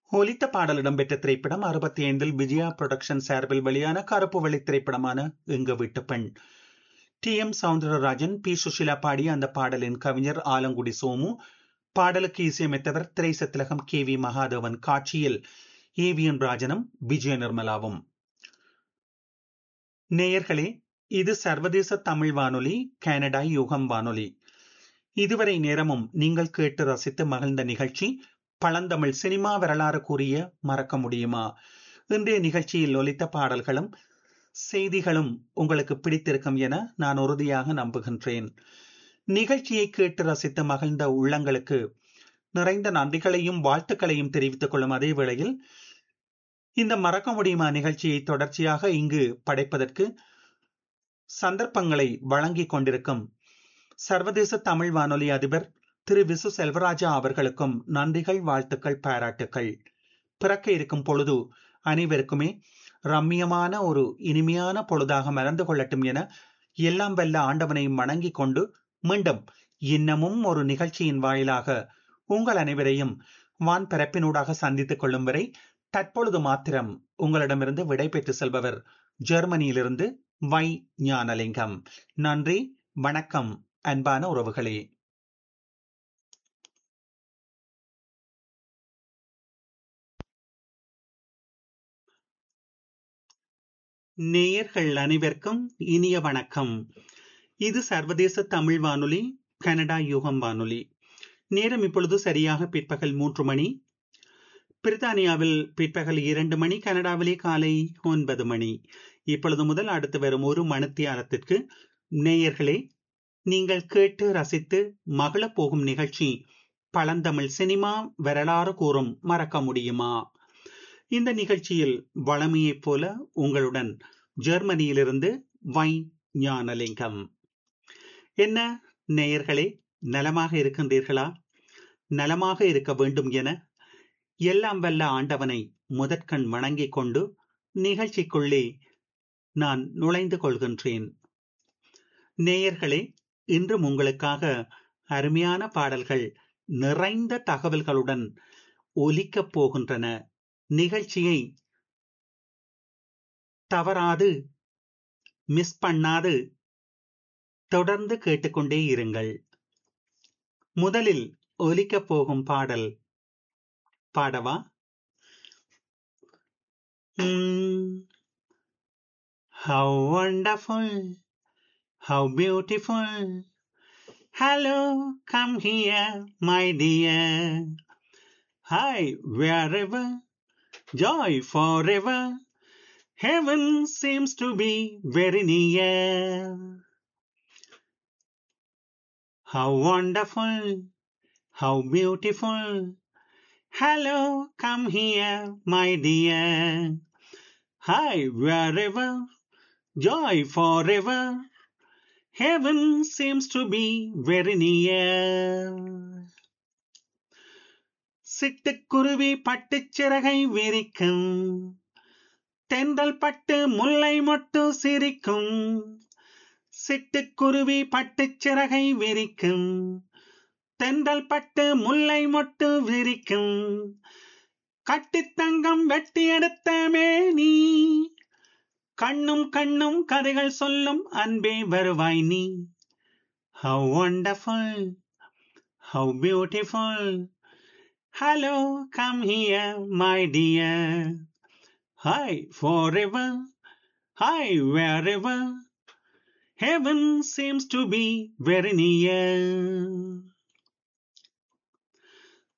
ஒலித்த பாடல் இடம்பெற்ற திரைப்படம் அறுபத்தி ஐந்தில் விஜயா புரொடக்ஷன் சார்பில் வெளியான கருப்பு வெள்ளை திரைப்படமான எங்க வீட்டு பெண் T M Soundararajan P Susheela பாடிய அந்த பாடலின் கவிஞர் ஆலங்குடி சோமு பாடலுக்கு இசையமைத்தவர் திரைசத்திலகம் கே வி மகாதேவன் காட்சியில் ஏவிஎன் ராஜனும் விஜய நிர்மலாவும் நேயர்களே இது சர்வதேச தமிழ் வானொலி கனடா யுகம் வானொலி இதுவரை நேரமும் நீங்கள் கேட்டு ரசித்து மகிழ்ந்த நிகழ்ச்சி பழந்தமிழ் சினிமா வரலாறு கூறிய மறக்க முடியுமா இன்றைய நிகழ்ச்சியில் ஒலித்த பாடல்களும் செய்திகளும் உங்களுக்கு பிடித்திருக்கும் என நான் உறுதியாக நம்புகின்றேன் நிகழ்ச்சியை கேட்டு ரசித்து மகிழ்ந்த உள்ளங்களுக்கு நிறைந்த நன்றிகளையும் வாழ்த்துக்களையும் தெரிவித்துக் கொள்ளும் அதே வேளையில் இந்த மறக்க முடியுமா நிகழ்ச்சியை தொடர்ச்சியாக இங்கு படைப்பதற்கு சந்தர்ப்பங்களை வழங்கிக் கொண்டிருக்கும் சர்வதேச தமிழ் வானொலி அதிபர் திரு விசு செல்வராஜா அவர்களுக்கும் நன்றிகள் வாழ்த்துக்கள் பாராட்டுக்கள் பிறக்க இருக்கும் பொழுது அனைவருக்குமே ரம்மியமான ஒரு இனிமையான பொழுதாக மறந்து கொள்ளட்டும் என எல்லாம் வல்ல ஆண்டவனையும் வணங்கிக் கொண்டு மீண்டும் இன்னமும் ஒரு நிகழ்ச்சியின் வாயிலாக உங்கள் அனைவரையும் வான் பரப்பினூடாக சந்தித்துக் கொள்ளும் வரை தற்பொழுது மாத்திரம் உங்களிடமிருந்து விடை பெற்று செல்பவர் ஜெர்மனியிலிருந்து வை ஞானலிங்கம் நன்றி வணக்கம் அன்பான உறவுகளே நேயர்கள் அனைவருக்கும் இனிய வணக்கம் இது சர்வதேச தமிழ் வானொலி கனடா யுகம் வானொலி நேரம் இப்பொழுது சரியாக பிற்பகல் மூன்று மணி பிரித்தானியாவில் பிற்பகல் இரண்டு மணி கனடாவிலே காலை ஒன்பது மணி இப்பொழுது முதல் அடுத்து வரும் ஒரு மணித்தியாலத்திற்கு நேயர்களே நீங்கள் கேட்டு ரசித்து மகள போகும் நிகழ்ச்சி பழந்தமிழ் சினிமா வரலாறு கூறும் மறக்க முடியுமா இந்த நிகழ்ச்சியில் வளமையைப் போல உங்களுடன் ஜெர்மனியிலிருந்து வை ஞானலிங்கம் என்ன நேயர்களே நலமாக இருக்கின்றீர்களா நலமாக இருக்க வேண்டும் என எல்லாம் வல்ல ஆண்டவனை முதற்கண் வணங்கிக் கொண்டு நிகழ்ச்சிக்குள்ளே நான் நுழைந்து கொள்கின்றேன் நேயர்களே இன்றும் உங்களுக்காக அருமையான பாடல்கள் நிறைந்த தகவல்களுடன் ஒலிக்கப் போகின்றன நிகழ்ச்சியை தவறாது மிஸ் பண்ணாது தொடர்ந்து கேட்டுக்கொண்டே இருங்கள் முதலில் ஒலிக்கப் போகும் பாடல் பாடவா How wonderful, how beautiful. Hello, come here, my dear. Hi, wherever, joy forever. Heaven seems to be very near. How wonderful, how beautiful. Hello, come here, my dear. Hi, wherever, joy forever. Heaven seems to be very near. சிட்டுக்குருவி பட்டுச் சிறகை விரிக்கும் தென்றல் பட்டு முல்லை மொட்டு சிரிக்கும் சிட்டுக்குருவி பட்டுச் சிறகை விரிக்கும் தென்றல் பட்டு முல்லை மொட்டு விரிக்கும் கட்டித்தங்கம் வெட்டி எடுத்த மேனி கண்ணும் கண்ணும் கதைகள் சொல்லும் அன்பே வருவாய் நீ how wonderful how beautiful hello come here my dear hi forever hi wherever Heaven seems to be very near.